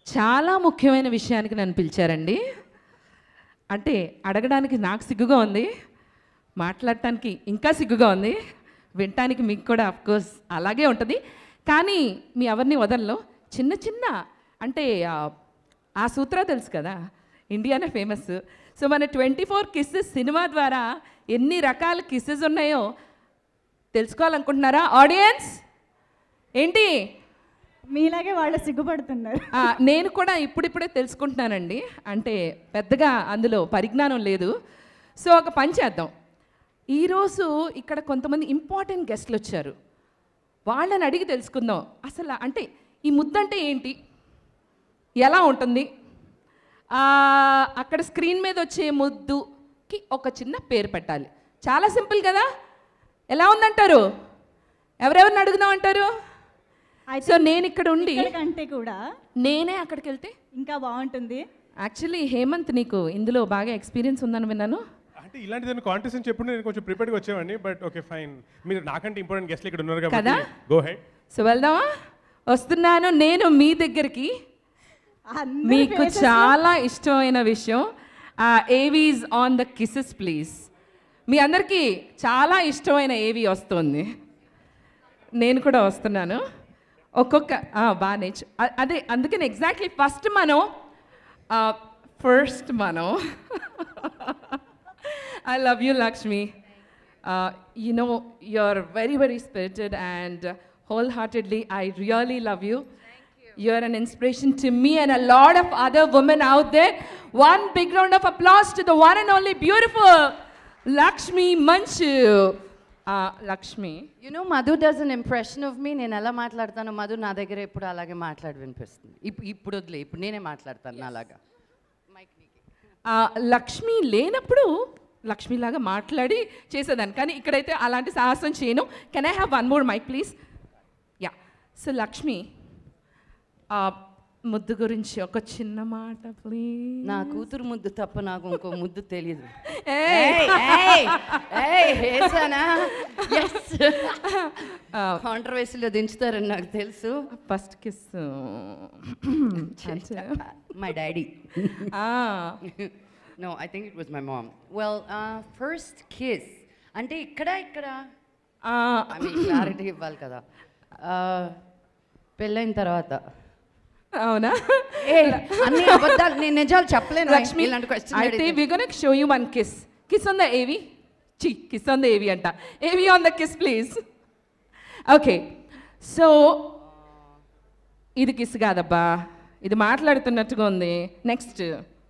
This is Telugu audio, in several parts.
చాలా ముఖ్యమైన విషయానికి నన్ను పిలిచారండి అంటే అడగడానికి నాకు సిగ్గుగా ఉంది మాట్లాడటానికి ఇంకా సిగ్గుగా ఉంది వినటానికి మీకు కూడా కోర్స్ అలాగే ఉంటుంది కానీ మీ ఎవరిని వదల్లో చిన్న చిన్న అంటే ఆ, ఆ సూత్ర తెలుసు కదా ఇండియానే ఫేమస్ సో మన ట్వంటీ ఫోర్ కిస్సెస్ సినిమా ద్వారా ఎన్ని రకాల కిస్సెస్ ఉన్నాయో తెలుసుకోవాలనుకుంటున్నారా ఆడియన్స్ ఏంటి మీలాగే వాళ్ళు సిగ్గుపడుతున్నారు ఆ, నేను కూడా ఇప్పుడిప్పుడే తెలుసుకుంటున్నానండి అంటే పెద్దగా అందులో పరిజ్ఞానం లేదు సో ఒక పని చేద్దాం ఈరోజు ఇక్కడ కొంతమంది ఇంపార్టెంట్ గెస్ట్లు వచ్చారు వాళ్ళని అడిగి తెలుసుకుందాం అసలు అంటే ఈ ముద్దంటే ఏంటి ఎలా ఉంటుంది ఆ, అక్కడ స్క్రీన్ మీద వచ్చే ముద్దుకి ఒక చిన్న పేరు పెట్టాలి చాలా సింపుల్ కదా ఎలా ఉందంటారు ఎవరెవరిని అడుగుదాం అంటారు సో నేను ఇక్కడ ఉండి కంటే కూడా నేనే అక్కడికి వెళ్తే ఇంకా బాగుంటుంది యాక్చువల్లీ హేమంత్ నీకు ఇందులో బాగా ఎక్స్పీరియన్స్ ఉందని విన్నాను అంటే ఇలాంటి దాని కాంటెస్ట్ అని చెప్పి నేను కొంచెం ప్రిపేర్డ్గా వచ్చేవాడిని బట్ ఓకే ఫైన్ మీరు నాకంటే ఇంపార్టెంట్ గెస్ట్లు ఇక్కడ ఉన్నారు కదా? కాబట్టి గో హెడ్ సో వెళ్దామా వస్తున్నాను నేను మీ దగ్గరికి అందరి మీకు faces లో చాలా ఇష్టమైన విషయం AVs on the kisses please మీ అందరికీ చాలా ఇష్టమైన ఏవి వస్తుంది నేను కూడా వస్తున్నాను ఒక్కొక్క ఆ, బాగా నేర్చు అ- అదే అందుకని ఎగ్జాక్ట్లీ ఫస్ట్ మనం ఫస్ట్ మనం I love you Lakshmi you know you are very very spirited and wholeheartedly I really love you You're an inspiration to me and a lot of other women out there. One big round of applause to the one and only beautiful Lakshmi Manchu. Uh, Lakshmi. You know Madhu does an impression of me నేను ఎలా మాట్లాడతానో మధు నా దగ్గర ఎప్పుడు అలాగే మాట్లాడి వినిపిస్తుంది ఇప్పుడు ఇప్పుడు వదిలే ఇప్పుడు నేనే మాట్లాడతాను అలాగా Uh, లక్ష్మి లేనప్పుడు లక్ష్మిలాగా మాట్లాడి చేసేదాన్ని కానీ ఇక్కడైతే అలాంటి సాహసం చేయను can I have one more mic please yeah so Lakshmi uh, ముద్దు గురించి ఒక చిన్న మాట ప్లీజ్ నా కూతురు ముద్దు తప్ప నాకు ఇంకో ముద్దు తెలియదు Hey! కాంట్రవర్సీలో దించుతారని నాకు తెలుసు first kiss my daddy no I think it was my mom well first kiss అంటే ఇక్కడ ఇక్కడ క్లారిటీ ఇవ్వాలి కదా Uh, పెళ్ళైన తర్వాత అవునా ఏ అన్ని అబద్ధాలు నేను నిజాలు చెప్పలేను లక్ష్మి ఇలాంటి క్వశ్చన్ అయితే we gonna show you one kiss kiss on the AV చి కిస్ ఆన్ ద ఏవి అంట AV on the kiss please okay so ఇది కిస్ కాదబ్బా ఇది మాట్లాడుతున్నట్టుగా ఉంది నెక్స్ట్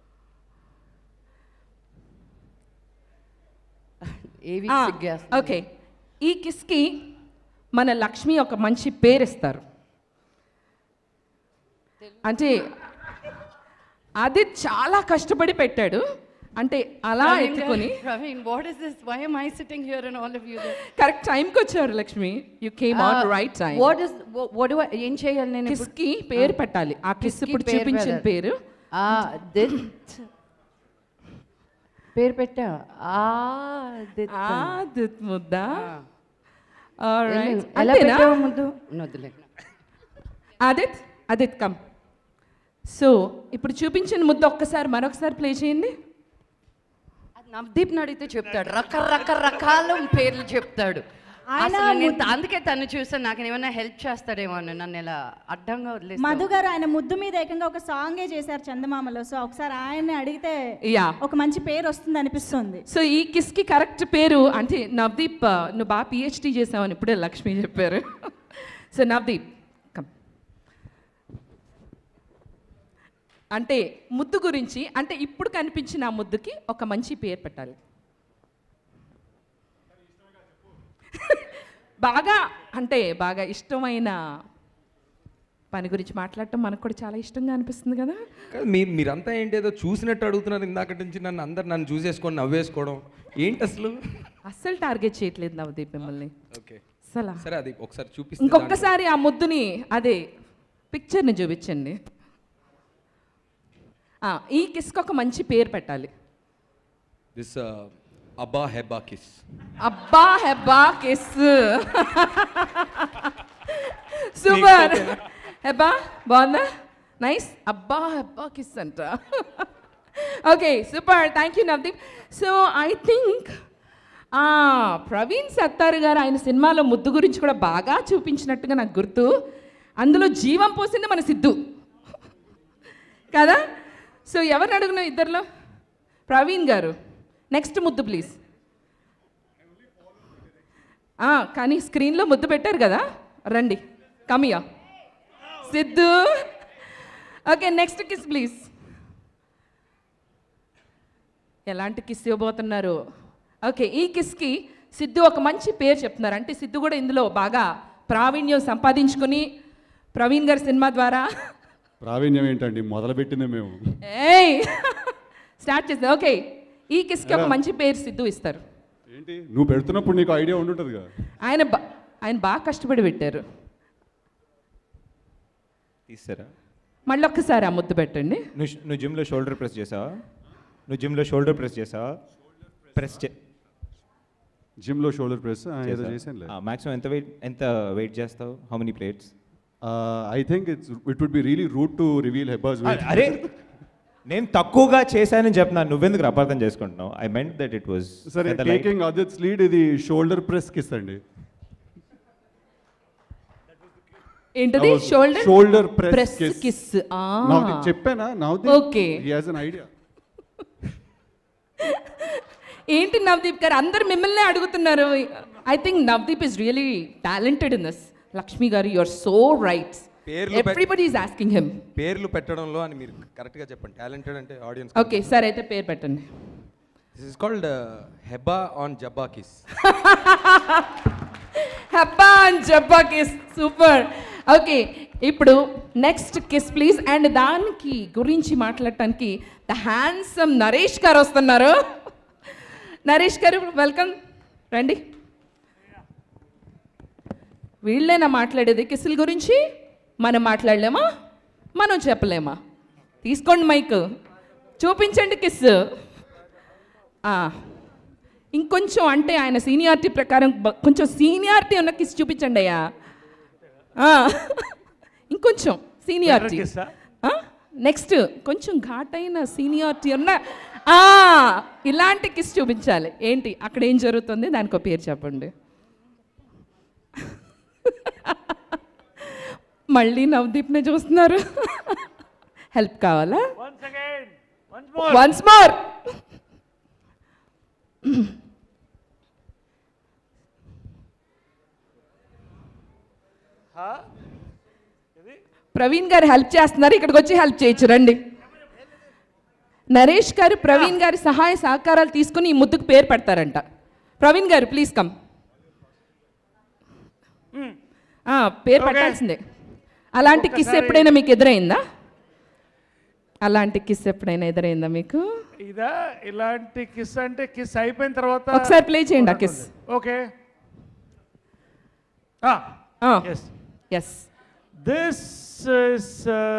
ఏవి సిగ్గేస్తుంది. ఓకే ఈ కిస్కి మన లక్ష్మి ఒక మంచి పేరు ఇస్తారు అంటే అది చాలా కష్టపడి పెట్టాడు అంటే అలా Praveen ఎత్తుకొని గారు, Praveen, what is this? Why am I sitting here and all of you there? Correct టైంకి వచ్చారు Lakshmi you came on Uh, right time What is what, what do I ఏం చేయాలి నేను ఇప్పుడు? కిస్కి పేరు పెట్టాలి ఆ కిస్ కిస్కి ఇప్పుడు పేరు చూపించిన పెట్టాలి. పేరు ఆ దిత్ పేరు పెట్టా ఆ దిత్ ఆదిత్ ముద్ద ఆ. Alright. ఎలా అంతేనా? పెట్టావు ముద్దు వద్దులే ఆదిత్ ఆదిత్ కమ్ సో ఇప్పుడు చూపించిన ముద్ద ఒక్కసారి మరొకసారి ప్లే చేయండి అది నవదీప్ అడిగితే చెప్తాడు రకరకరకాల పేర్లు చెప్తాడు ఆయన అసలు నేను అందుకే తను చూసాను నాకు ఏమైనా హెల్ప్ చేస్తాడేమో అని నన్ను ఇలా అడ్డంగా వదిలేసి మధు గారు ఆయన ముద్దు మీద ఏకంగా ఒక సాంగే చేశారు చందమామలో సో ఒకసారి ఆయన్ని అడిగితే యా ఒక మంచి పేరు వస్తుంది అనిపిస్తుంది సో ఈ కిస్కి కరెక్ట్ పేరు అంటే నవదీప్ ఆ, నువ్వు బాగా పిహెచ్డి చేసావని ఇప్పుడే లక్ష్మి చెప్పారు సో నవదీప్ కమ్ అంటే ముద్దు గురించి అంటే ఇప్పుడు కనిపించిన ఆ ముద్దుకి ఒక మంచి పేరు పెట్టాలి బాగా అంటే బాగా ఇష్టమైన పని గురించి మాట్లాడటం మనకు కూడా చాలా ఇష్టంగా అనిపిస్తుంది కదా కాదు, మీరు మీరంతా ఏంటి ఏదో చూసినట్టు అడుగుతున్నారు ఇందాక నుంచి నన్ను అందరు నన్ను చూసేసుకొని నవ్వేసుకోవడం ఏంటి అసలు అస్సలు టార్గెట్ చేయట్లేదు నవదీప్ మిమ్మల్ని ఓకే అసలు సరే అది ఒకసారి చూపిస్తే ఇంకొకసారి ఆ ముద్దుని అదే పిక్చర్ని చూపించండి ఆ, ఈ కిస్కి ఒక మంచి పేరు పెట్టాలి దిస్ అబ్బా హెబ్బా కిస్ అబ్బా హెబ్బా కిస్ సూపర్ హెబ్బా బాగుందా నైస్ అబ్బా అబ్బా కిస్ అంట okay super thank you Navdeep so I think Praveen Sattaru గారు ఆయన సినిమాలో ముద్దు గురించి కూడా బాగా చూపించినట్టుగా నాకు గుర్తు అందులో జీవం పోసింది మన సిద్ధు కదా సో ఎవరిని అడుగునా ఇద్దరిలో ప్రవీణ్ గారు నెక్స్ట్ ముద్దు ప్లీజ్ కానీ స్క్రీన్లో ముద్దు పెట్టారు కదా రండి కమియా Siddhu okay next kiss please ఎలాంటి కిస్ ఇవ్వబోతున్నారు ఓకే ఈ కిస్కి సిద్ధు ఒక మంచి పేరు చెప్తున్నారు అంటే సిద్ధు కూడా ఇందులో బాగా ప్రావీణ్యం సంపాదించుకుని ప్రవీణ్ గారి సినిమా ద్వారా ప్రావీణ్యం ఏంటండి మొదలుపెట్టిందే మేము ఏయ్ స్టార్ట్ చేద్దాం ఓకే ఈ కిస్కి ఒక మంచి పేరు సిద్ధు ఇస్తారు ఏంటి నువ్వు పెడుతున్నప్పుడు నీకు ఐడియా ఉండుంటుంది కదా ఆయన బా ఆయన బాగా కష్టపడి పెట్టారు తీస్తారా మళ్ళీ ఒక్కసారి ఆ ముద్దు పెట్టండి నువ్వు నువ్వు జిమ్లో షోల్డర్ ప్రెస్ చేసావా నువ్వు జిమ్లో షోల్డర్ ప్రెస్ చేసావా ప్రెస్ చే జిమ్లో షోల్డర్ ప్రెస్ ఏదో చేశానులే మ్యాక్సిమం ఎంత వెయిట్ ఎంత వెయిట్ చేస్తావు how many plates I think it's it would be really rude to reveal హెబాస్ అరే నేను తక్కువగా చేశానని చెప్తున్నాను నువ్వెందుకు అపార్థం చేసుకుంటున్నావు I meant that it was సరే టేకింగ్ అదిట్స్ లీడ్ ఇది షోల్డర్ ప్రెస్ కిస్ అండి ఏంటది shoulder shoulder press press kiss kiss Navdeep చెప్పానా Navdeep Okay. He has an idea ఏంటి నవదీప్ గారు అందరు మిమ్మల్ని అడుగుతున్నారు I think Navdeep is really talented in this Lakshmi గారు యు ఆర్ సో రైట్ పేర్లు పెట్- ఎవ్రీబడి ఈస్ ఆస్కింగ్ హిమ్ పేర్లు పెట్టడంలో అని మీరు కరెక్ట్గా చెప్పండి టాలెంటెడ్ అంటే ఆడియన్స్ ఓకే సరే అయితే పేరు పెట్టండి దిస్ ఇస్ కాల్డ్ హెబా ఆన్ జబ్బా కిస్ హబ్బా అండ్ జబ్బా కిస్ సూపర్ ఓకే ఇప్పుడు నెక్స్ట్ కిస్ ప్లీజ్ అండ్ దానికి గురించి మాట్లాడటానికి ద హ్యాండ్సమ్ నరేష్ గారు వస్తున్నారు నరేష్ గారు వెల్కమ్ రండి వీళ్ళేనా మాట్లాడేది కిస్సుల గురించి మనం మాట్లాడలేమా మనం చెప్పలేమా తీసుకోండి మైక్ చూపించండి కిస్ ఇంకొంచెం అంటే ఆయన సీనియారిటీ ప్రకారం బ- కొంచెం సీనియారిటీ ఉన్న కిస్ చూపించండి అయ్యా ఆ, ఇంకొంచెం సీనియారిటీ నెక్స్ట్ కొంచెం ఘాటైన సీనియారిటీ ఉన్న ఆ, ఇలాంటి కిస్ చూపించాలి ఏంటి అక్కడ ఏం జరుగుతుంది దానికి ఒక పేరు చెప్పండి మళ్ళీ నవదీప్నే చూస్తున్నారు హెల్ప్ కావాలా వన్స్ మోర్ ప్రవీణ్ గారు హెల్ప్ చేస్తున్నారు ఇక్కడికి వచ్చి హెల్ప్ చేయొచ్చు రండి నరేష్ గారు ప్రవీణ్ గారి సహాయ సహకారాలు తీసుకుని ఈ ముద్దుకు పేరు పెడతారంట ప్రవీణ్ గారు ప్లీజ్ కమ్ పేరు పెట్టాల్సిందే అలాంటి కిస్ ఎప్పుడైనా మీకు ఎదురైందా అలాంటి కిస్ ఎప్పుడైనా ఎదురైందా మీకు ఇదా ఇలాంటి కిస్ అంటే కిస్ అయిపోయిన తర్వాత ఒకసారి ప్లే చేయండి ఆ kiss okay yes yes this is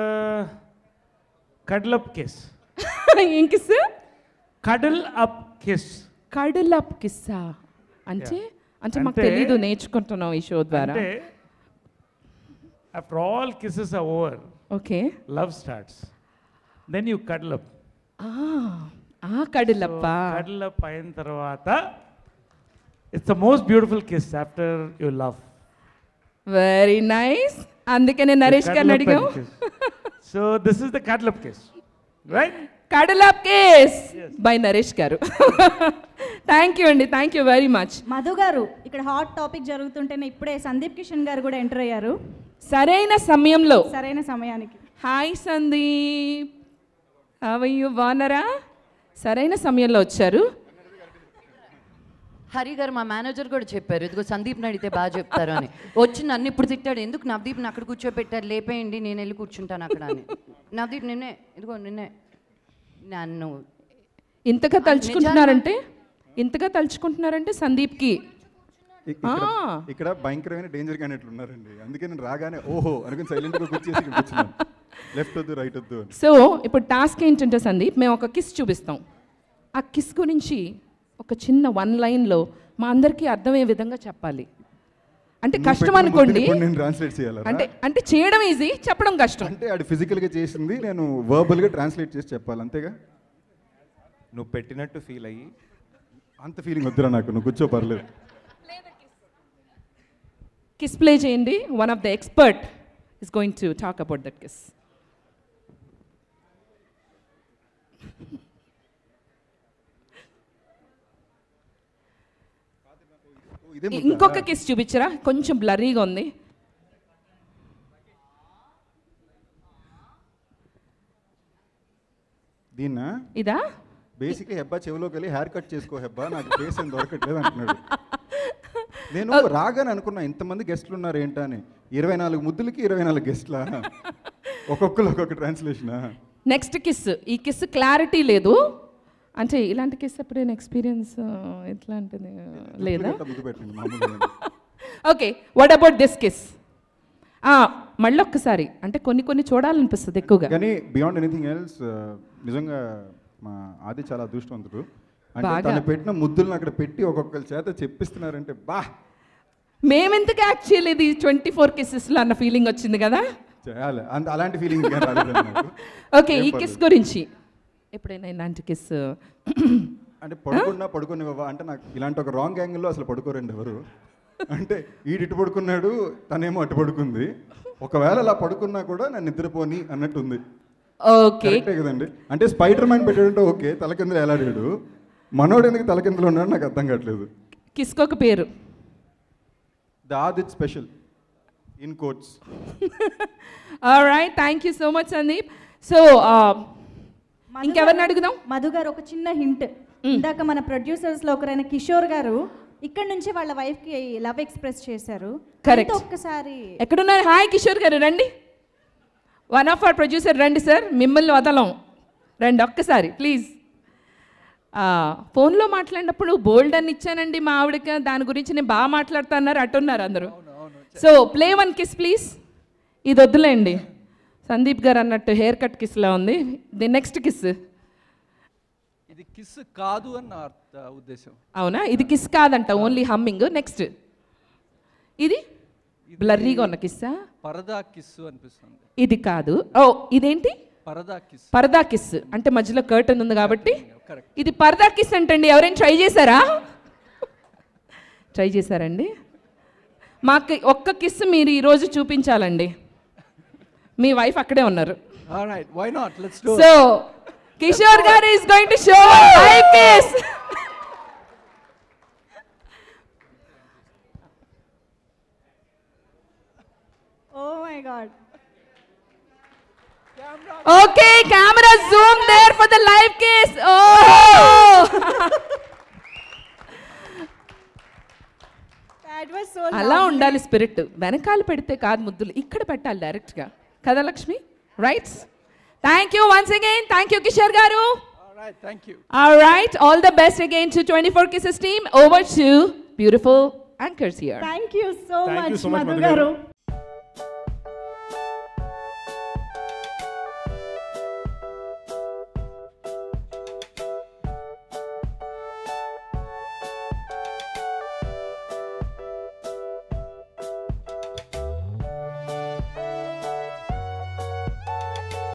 cuddle up kiss ఏం kiss cuddle up kiss cuddle up కిస్సా అంటే అంటే మాకు అంటే- తెలీదు నేర్చుకుంటున్నాం ఈ షో ద్వారా అంటే after all kisses are over okay love starts then you cuddle up ఆ కడలప్పా కడల్ అప్ అయిన తర్వాత it's the most beautiful kiss after you love very nice అందుకనే నరేష్ గారిని అడిగాం so this is the cuddle up kiss right cuddle up kiss by Naresh గారు థ్యాంక్ యూ అండి thank you very much Madhu గారు ఇక్కడ హాట్ టాపిక్ జరుగుతుంటేనే ఇప్పుడే సందీప్ కిషన్ గారు కూడా ఎంటర్ అయ్యారు సరైన సమయంలో సరైన సమయానికి హాయ్ సందీప్ అవయ్యూ బాగున్నారా సరైన సమయంలో వచ్చారు హరి గారు మా మేనేజర్ కూడా చెప్పారు ఇదిగో సందీప్ని అడిగితే బాగా చెప్తారు అని వచ్చి నన్ను ఇప్పుడు తిట్టాడు ఎందుకు నవదీప్ని అక్కడ కూర్చోబెట్టారు లేపేయండి నేను వెళ్ళి కూర్చుంటాను అక్కడ అని నవదీప్ నిన్నే ఇదిగో నిన్నే నన్ను ఇంతగా తలుచుకుంటున్నారంటే ఇంతగా తలుచుకుంటున్నారంటే సందీప్కి ఇక్కడ ఆ. ఇక్కడ భయంకరమైన డేంజర్ క్యాండిడేట్లు ఉన్నారండి అందుకే నేను రాగానే ఓహో అనుకుని సైలెంట్గా కూర్చేసి ఇక్కడికి వచ్చినాను లెఫ్ట్ వద్దు రైట్ వద్దు అని సో ఇప్పుడు టాస్క్ ఏంటంటే సందీప్ మేము ఒక కిస్ చూపిస్తాం ఆ కిస్ గురించి ఒక చిన్న వన్ లైన్లో మా అందరికీ అర్థమయ్యే విధంగా చెప్పాలి అంటే నువ్వు కష్టం పెట్టిన అనుకోండి ముద్దుని ఇప్పుడు నేను ట్రాన్స్లేట్ చేయాలా అంటే అంటే చేయడం ఈజీ చెప్పడం కష్టం అంటే ఆడు ఫిజికల్గా చేసింది నేను వర్బల్గా ట్రాన్స్లేట్ చేసి చెప్పాలి అంతేగా నువ్వు పెట్టినట్టు ఫీల్ అయ్యి అంత ఫీలింగ్ వద్దురా నాకు నువ్వు కూర్చో పర్లేదు కిస్ ప్లే చేయండి one of the expert is going to talk about that kiss oh, ఇదే ముద్దా? ఇంకొక కిస్ చూపించరా కొంచెం బ్లరీగా ఉంది దీన్నా ఇదా బేసిక్లీ హెబ్బా చెవిలోకి వెళ్ళి హెయిర్ కట్ చేసుకో హెబ్బా నాకు ఫేస్ ఏం దొరకట్లేదు అంటున్నాడు నేను రాగానే అనుకున్నా ఇంతమంది గెస్ట్లు ఉన్నారు ఏంటా అని ఇరవై నాలుగు ముద్దులకి ఇరవై నాలుగు గెస్ట్లా ఒక్కొక్కరు ఒక్కొక్క ట్రాన్స్లేషనా నెక్స్ట్ కిస్ ఈ కిస్ క్లారిటీ లేదు అంటే ఇలాంటి కిస్ ఎప్పుడైనా ఎక్స్పీరియన్స్ ఎట్లాంటిది లేదా ముద్దు పెట్టండి మామూలుగా okay what about this kiss మళ్ళీ ఒక్కసారి అంటే కొన్ని కొన్ని చూడాలనిపిస్తుంది ఎక్కువగా కానీ బియాండ్ ఎనీథింగ్ ఎల్స్ నిజంగా మా ఆది చాలా అదృష్టవంతుడు అంటే బాగా. తను పెట్టిన ముద్దులను అక్కడ పెట్టి ఒక్కొక్కరి చేత చెప్పిస్తున్నారంటే బా మేమెందుకు యాక్చువల్లీ ఇది ట్వంటీ ఫోర్ కిసెస్లో అన్న ఫీలింగ్ వచ్చింది కదా చేయాలి అంత అలాంటి ఫీలింగ్ రాలేదు నాకు. ఓకే ఈ కిస్ గురించి ఎప్పుడైనా ఇలాంటి కిస్ అంటే పడుకున్నా పడుకుని అంటే నాకు ఇలాంటి ఒక రాంగ్ యాంగిల్లో అసలు పడుకోరండి ఎవరు అంటే ఈడు ఇటు పడుకున్నాడు తనేమో అటు పడుకుంది ఒకవేళ అలా పడుకున్నా కూడా నన్ను నిద్రపోని అన్నట్టు ఉంది ఓకే కరెక్టే కదండి అంటే స్పైడర్ మ్యాన్ పెట్టాడంటే ఓకే తల కింద ఎలాడాడు మనోడు ఎందుకు తల కిందలో ఉన్నాడు నాకు అర్థం కావట్లేదు కిస్కి ఒక పేరు ద ఆదిత్ special in quotes right thank you so much Sandeep so Madhu ఇంకెవరిని గారు- అడుగుదాం మధు గారు ఒక చిన్న హింట్ ఇందాక మన ప్రొడ్యూసర్స్ లో ఒకరైన కిషోర్ గారు ఇక్కడ నుంచి వాళ్ళ వైఫ్ కి లవ్ ఎక్స్ప్రెస్ చేశారు Correct. అయితే ఒక్కసారి ఎక్కడున్నారు హాయ్ కిషోర్ గారు రండి వన్ ఆఫ్ అవర్ ప్రొడ్యూసర్ రండి సార్ మిమ్మల్ని వదలం రండి ఒక్కసారి ప్లీజ్ ఫోన్లో మాట్లాడినప్పుడు బోల్డ్ అని ఇచ్చానండి మా ఆవిడకి దాని గురించి నేను బాగా మాట్లాడుతున్నారు అట్టున్నారు అందరూ so play one kiss please ఇది వద్దులేండి సందీప్ గారు అన్నట్టు హెయిర్ కట్ కిస్లా ఉంది ది నెక్స్ట్ కిస్ ఇది కిస్ కాదు అని నా అర్థ ఉద్దేశం అవునా ఇది కిస్ కాదంట ఓన్లీ హమ్మింగ్ నెక్స్ట్ ఇది బ్లర్రీగా ఉన్న కిస్సా పరదా కిస్సు అనిపిస్తుంది ఇది కాదు ఓ ఇదేంటి పరదా కిస్ పరదా కిస్ అంటే మధ్యలో కర్టన్ ఉంది కాబట్టి కరెక్ట్ ఇది పరదా కిస్ అంటండి ఎవరైనా ట్రై చేశారా ట్రై చేశారండి మాకు ఒక్క కిస్ మీరు ఈరోజు చూపించాలండి మీ వైఫ్ అక్కడే ఉన్నారు right why not let's do so Kishore గారు is going to show live kiss oh my god okay camera zoom there for the live kiss oh that was so అలా ఉండాలి స్పిరిట్ వెనకాల పెడితే కాదు ముద్దులు ఇక్కడ పెట్టాలి డైరెక్ట్గా కదా Lakshmi rights thank you once again thank you Kishore గారు right thank you All right, all the best again to 24 Kisses team. Over to beautiful anchors here. Thank you so Thank you much so much, Madhu Madhu గారు. గారు